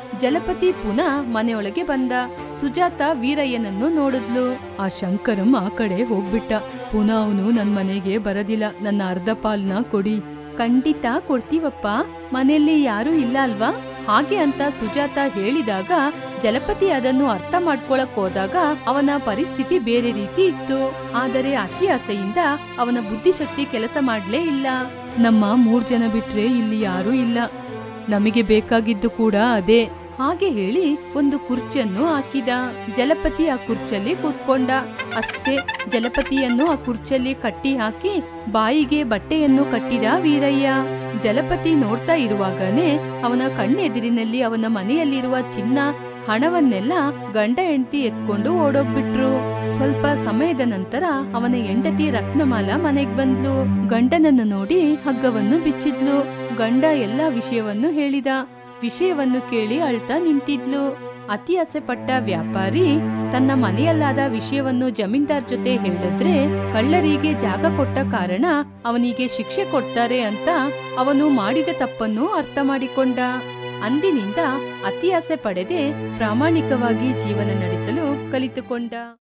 ಜಲಪತಿ ಪುನಃ ಮನೆಯೊಳಗೆ ಬಂದ ಸುಜಾತ ವೀರಯ್ಯನನ್ನು ನೋಡಿದ್ಲು ಆ ಶಂಕರಂ ಆ ಕಡೆ ಹೋಗ್ಬಿಟ್ಟ ಪುನಃ ಅವನು ನನ್ ಮನೆಗೆ ಬರದಿಲ್ಲ ನನ್ನ ಅರ್ಧ ಪಾಲ್ನ ಕೊಡಿ ಖಂಡಿತ ಕೊಡ್ತೀವಪ್ಪ ಮನೆಯಲ್ಲಿ ಯಾರೂ ಇಲ್ಲ ಅಲ್ವಾ ಹಾಗೆ ಅಂತ ಸುಜಾತ ಹೇಳಿದಾಗ ಜಲಪತಿ ಅದನ್ನು ಅರ್ಥ ಮಾಡ್ಕೊಳಕ್ ಹೋದಾಗ ಅವನ ಪರಿಸ್ಥಿತಿ ಬೇರೆ ರೀತಿ ಇತ್ತು ಆದರೆ ಅತಿ ಆಸೆಯಿಂದ ಅವನ ಬುದ್ಧಿಶಕ್ತಿ ಕೆಲಸ ಮಾಡ್ಲೇ ಇಲ್ಲ ನಮ್ಮ ಮೂರ್ ಜನ ಬಿಟ್ರೆ ಇಲ್ಲಿ ಯಾರೂ ಇಲ್ಲ ನಮಗೆ ಬೇಕಾಗಿದ್ದು ಕೂಡ ಅದೇ ಹಾಗೆ ಹೇಳಿ ಒಂದು ಕುರ್ಚಿಯನ್ನು ಹಾಕಿದ ಜಲಪತಿ ಆ ಕುರ್ಚಲ್ಲಿ ಕೂತ್ಕೊಂಡ ಅಷ್ಟೇ ಜಲಪತಿಯನ್ನು ಆ ಕುರ್ಚಲ್ಲಿ ಕಟ್ಟಿ ಹಾಕಿ ಬಾಯಿಗೆ ಬಟ್ಟೆಯನ್ನು ಕಟ್ಟಿದ ವೀರಯ್ಯ ಜಲಪತಿ ನೋಡ್ತಾ ಇರುವಾಗನೇ ಅವನ ಕಣ್ಣೆದಿರಿನಲ್ಲಿ ಅವನ ಮನೆಯಲ್ಲಿರುವ ಚಿನ್ನ ಹಣವನ್ನೆಲ್ಲ ಗಂಡ ಹೆಂಡತಿ ಎತ್ಕೊಂಡು ಓಡೋಗ್ಬಿಟ್ರು ಸ್ವಲ್ಪ ಸಮಯದ ನಂತರ ಅವನ ಹೆಂಡತಿ ರತ್ನಮಾಲ ಮನೆಗ್ ಬಂದ್ಲು ಗಂಡನನ್ನು ನೋಡಿ ಹಗ್ಗವನ್ನು ಬಿಚ್ಚಿದ್ಲು ಗಂಡ ಎಲ್ಲಾ ವಿಷಯವನ್ನು ಹೇಳಿದ ವಿಷಯವನ್ನು ಕೇಳಿ ಅಳ್ತಾ ನಿಂತಿದ್ಲು ಅತಿ ಆಸೆ ಪಟ್ಟ ವ್ಯಾಪಾರಿ ತನ್ನ ಮನೆಯಲ್ಲಾದ ವಿಷಯವನ್ನು ಜಮೀನ್ದಾರ್ ಜೊತೆ ಹೇಳಿದ್ರೆ ಕಳ್ಳರಿಗೆ ಜಾಗ ಕೊಟ್ಟ ಕಾರಣ ಅವನಿಗೆ ಶಿಕ್ಷೆ ಕೊಡ್ತಾರೆ ಅಂತ ಅವನು ಮಾಡಿದ ತಪ್ಪನ್ನು ಅರ್ಥ ಮಾಡಿಕೊಂಡ ಅಂದಿನಿಂದ ಅತಿ ಆಸೆ ಪಡೆದೆ ಪ್ರಾಮಾಣಿಕವಾಗಿ ಜೀವನ ನಡೆಸಲು ಕಲಿತುಕೊಂಡ